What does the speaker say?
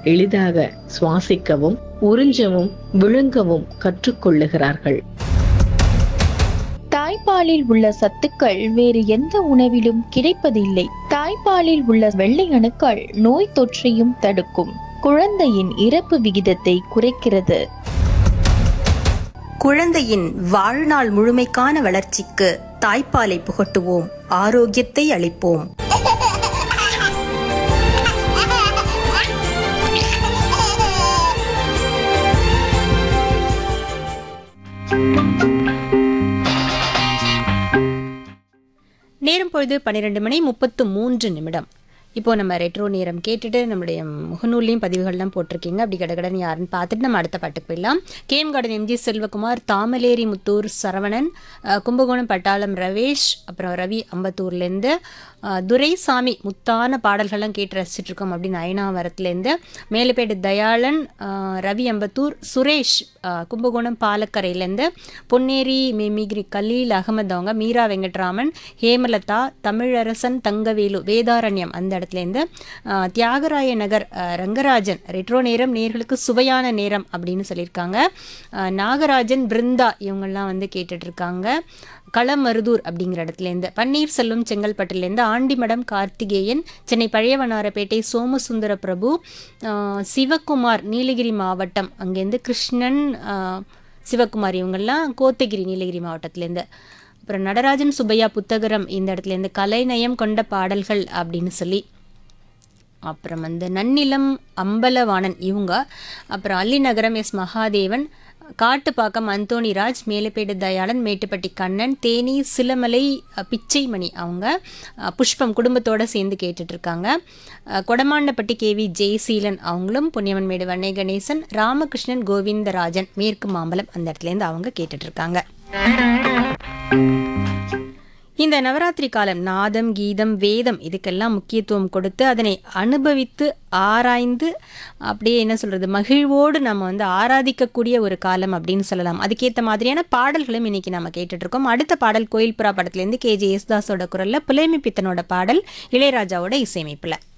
எளிதாக சுவாசிக்கவும் உறிஞ்சவும் விழுங்கவும் கற்றுக்கொள்ளுகிறார்கள் தாய்ப்பாலில் உள்ள சத்துக்கள் வேறு எந்த உணவிலும் கிடைப்பதில்லை தாய்ப்பாலில் உள்ள வெள்ளை அணுக்கள் நோய் தொற்றையும் தடுக்கும் குழந்தையின் இறப்பு விகிதத்தை குறைக்கிறது குழந்தையின் வாழ்நாள் முழுமைக்கான வளர்ச்சிக்கு தாய்ப்பாலை புகட்டுவோம் ஆரோக்கியத்தை அளிப்போம் நேரம் பொழுது பன்னிரெண்டு மணி முப்பத்து மூன்று நிமிடம் இப்போ நம்ம ரெட்ரோ நேரம் கேட்டுட்டு நம்மளுடைய முகநூல்லையும் பதிவுகள்லாம் போட்டிருக்கீங்க அப்படி கடகடன் யாருன்னு பார்த்துட்டு நம்ம அடுத்த பாட்டுக்கு போயிடலாம் KM garden MG Selvakumar Thamaleri Muthur Saravanan அஹ், கும்பகோணம் பட்டாளம் ரவேஷ் அப்புறம் ரவி அம்பத்தூர்லேருந்து அஹ், துரைசாமி முத்தான பாடல்கள்லாம் கேட்டு ரசிச்சுட்டு இருக்கோம் அப்படின்னு அயனாவரத்துலேருந்து மேலப்பேடு தயாளன் அஹ், ரவி அம்பத்தூர் சுரேஷ் அஹ், கும்பகோணம் பாலக்கரையிலேருந்து பொன்னேரி மிமிகிரி கலீல் அகமது அவங்க மீரா வெங்கட்ராமன் ஹேமலதா தமிழரசன் தங்கவேலு வேதாரண்யம் அந்த இடத்துலேருந்து அஹ், தியாகராய நகர் அஹ், ரங்கராஜன் ரெட்ரோ நேரம் நேர்களுக்கு சுவையான நேரம் அப்படின்னு சொல்லியிருக்காங்க அஹ், நாகராஜன் பிருந்தா இவங்கெல்லாம் வந்து கேட்டுட்டு இருக்காங்க களமருதூர் அப்படிங்கிற இடத்துலேருந்து பன்னீர்செல்வம் செங்கல்பட்டுலேருந்து ஆண்டிமடம் கார்த்திகேயன் சென்னை பழையவனாரப்பேட்டை சோமசுந்தர பிரபு அஹ், சிவகுமார் நீலகிரி மாவட்டம் அங்கேருந்து கிருஷ்ணன் அஹ், சிவகுமார் இவங்கெல்லாம் கோத்தகிரி நீலகிரி மாவட்டத்துலேருந்து அப்புறம் நடராஜன் சுப்பையா புத்தகரம் இந்த இடத்துலேருந்து கலைநயம் கொண்ட பாடல்கள் அப்படின்னு சொல்லி அப்புறம் வந்து நன்னிலம் அம்பலவாணன் இவங்க அப்புறம் அல்லிநகரம் எஸ் மகாதேவன் காட்டுப்பாக்கம் அந்தோணிராஜ் மேலப்பேடு தயாளன் மேட்டுப்பட்டி கண்ணன் தேனி சிலமலை அஹ், பிச்சைமணி அவங்க அஹ், புஷ்பம் குடும்பத்தோடு சேர்ந்து கேட்டுட்டு இருக்காங்க அஹ், கொடமாண்டப்பட்டி கேவி ஜெய்சீலன் அவங்களும் புண்ணியவன்மேடு வன்னை கணேசன் ராமகிருஷ்ணன் கோவிந்தராஜன் மேற்கு மாம்பலம் அந்த இடத்துலேருந்து அவங்க கேட்டுட்டு இருக்காங்க இந்த நவராத்திரி காலம் நாதம் கீதம் வேதம் இதுக்கெல்லாம் முக்கியத்துவம் கொடுத்து அதனை அனுபவித்து ஆராய்ந்து அப்படியே என்ன சொல்றது மகிழ்வோடு நம்ம வந்து ஆராதிக்கக்கூடிய ஒரு காலம் அப்படின்னு சொல்லலாம் அதுக்கேற்ற மாதிரியான பாடல்களும் இன்னைக்கு நம்ம கேட்டுட்டு இருக்கோம் அடுத்த பாடல் கோயில் புறா படத்துலேருந்து கே ஜே யேசுதாஸோட குரல்ல புலேமி பித்தனோட பாடல் இளையராஜாவோட இசையமைப்புல